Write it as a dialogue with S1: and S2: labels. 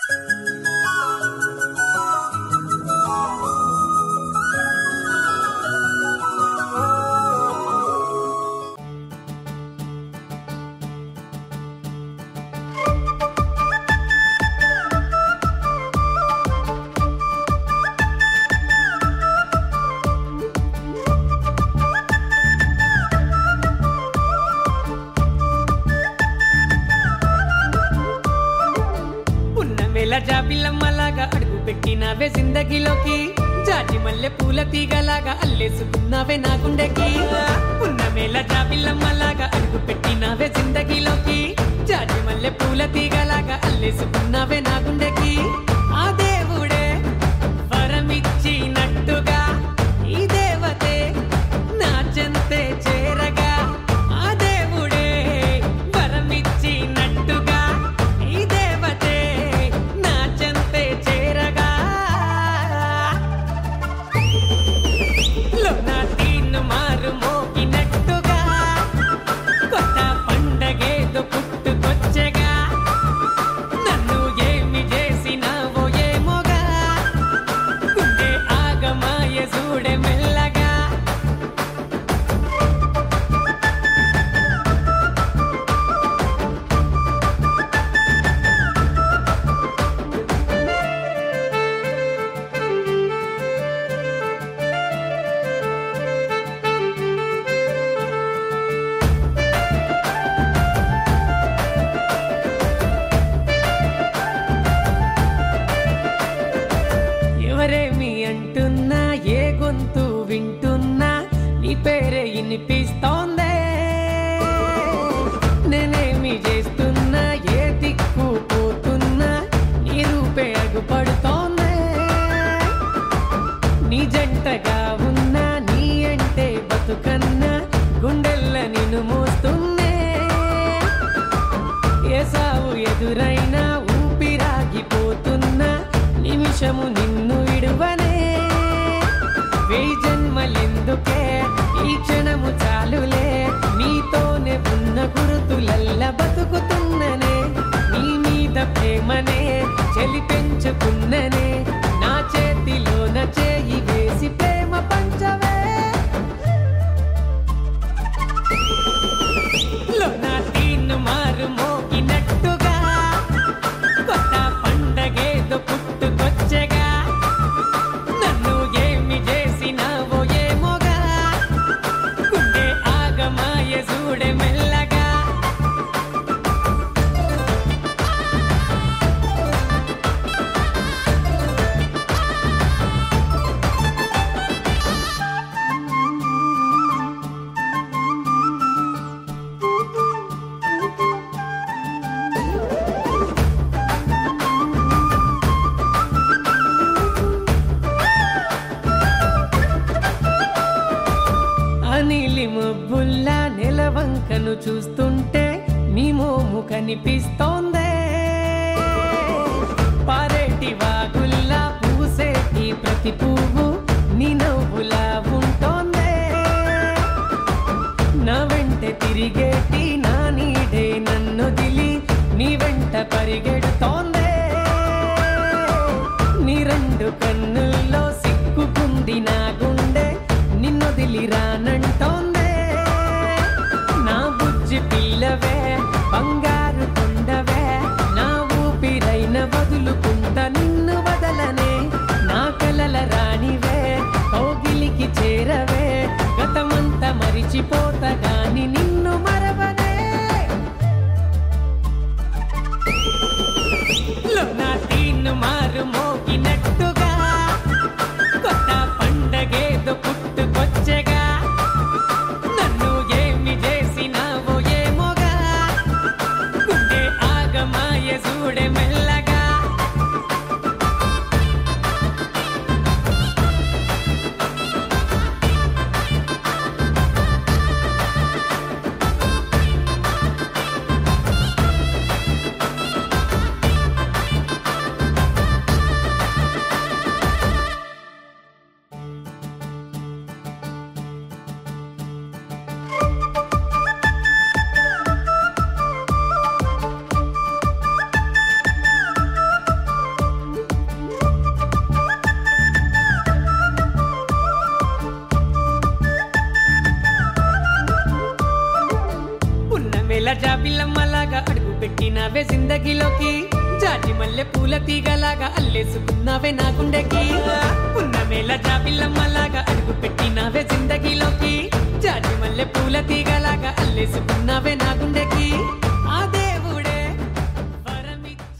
S1: ఉన్న వేళ జాబిల్లమ్మలాగా అడుగు పెట్టినవే జిందగీలోకి జాజి మల్లె పూల తీగలాగా అల్లేసుకున్నావే నా గుండెకి ఉన్న వేళ జాబిల్లమ్మలాగా అడుగు పెట్టినవే జిందగీలోకి జాజి మల్లె పూల తీగలాగా అల్లేసుకున్నావే నా గుండెకి ఆ దేవుడే వరమిచ్చినట్టుగా ఈ దేవతే నా చెంతే చేరగా ఆ దేవుడే వరమిచ్చినట్టుగా ఈ దేవతే నా చెంతే చేరగా లోనా తీన్ను మారు మోగినట్టుగా కొత్త పండగేదో పుట్టుకొచ్చగా నన్ను ఏమి చేసినావో ఏమోగా గుండె ఆగమాయ చూడే మెల్లగా ఎవరేమి అంటున్నా ఏ గొంతు వింటున్నా నీ పేరే వినిపిస్తోందే నేనేమి చేస్తున్నా ఏ దిక్కు పోతున్నా నీ రూపే అగుపడుతోందే నీ జంటగా ఉన్నా నీ అంటే బతుకన్నా గుండెల్ల నిన్ను మోస్తున్నే ఏ సావు ఎదురైనా ఊపిరాగిపోతున్నా నిమిషము నిన్ను విడువనే వెయ్యి జన్మలెందుకే ఈ క్షణము చాలులే నీతోనే ఉన్న గురుతులల్ల బతుకుతున్ననే నీ మీద ప్రేమనే చెలి పెంచుకున్ననే నా చేతిలోన చేయి వేసి ప్రేమ పంచవే లోనా తీన్ను మారు మోగినట్టుగా కొత్త పండగేదో పుట్టుకొచ్చగా నన్ను ఏమి చేసినావో ఏమోగా గుండె ఆగమాయ చూడే మెల్లగా అనిలి మబ్బుల్లా నెలవంకను చూస్తుంటే నీ మోము కనిపిస్తోందే పారేటి వాగుల్లా పూసేటి ప్రతి పువ్వు నీ నవ్వులా ఉంటోందే నా వెంట తిరిగేటి నా నీడే నన్ను దిలి నీ వెంట పరిగెడుతోందే నీ రెండు కన్నుల్లో సిక్కుకుంది నా గుండె నిన్నొదిలి రానంటోందే నా బుజ్జి పిల్లవే బంగారు కొండవే నా ఊపిరైన వదులుకుంట నిన్ను వదలనే నా కలల రాణివే కౌగిలికి చేరవే గతమంతా మరిచిపోత గాని నిన్ను మరవనే లోనా తీన్ను మారు మోగినట్టుగా కొత్త పండగేదో పుట్టుకొచ్చగా నన్ను ఏమి చేసినావో ఏమోగా గుండె ఆగమాయ చూడే మెల్లగా పున్నమేల జాబిల్లమ్మలాగా అడుగు పెట్టినవే జిందగీలోకి జాజి మల్లె పూల తీగలాగా అల్లేసుకున్నావే నా గుండెకి పున్నమేల జాబిల్లమ్మలాగా అడుగు పెట్టినవే జిందగీలో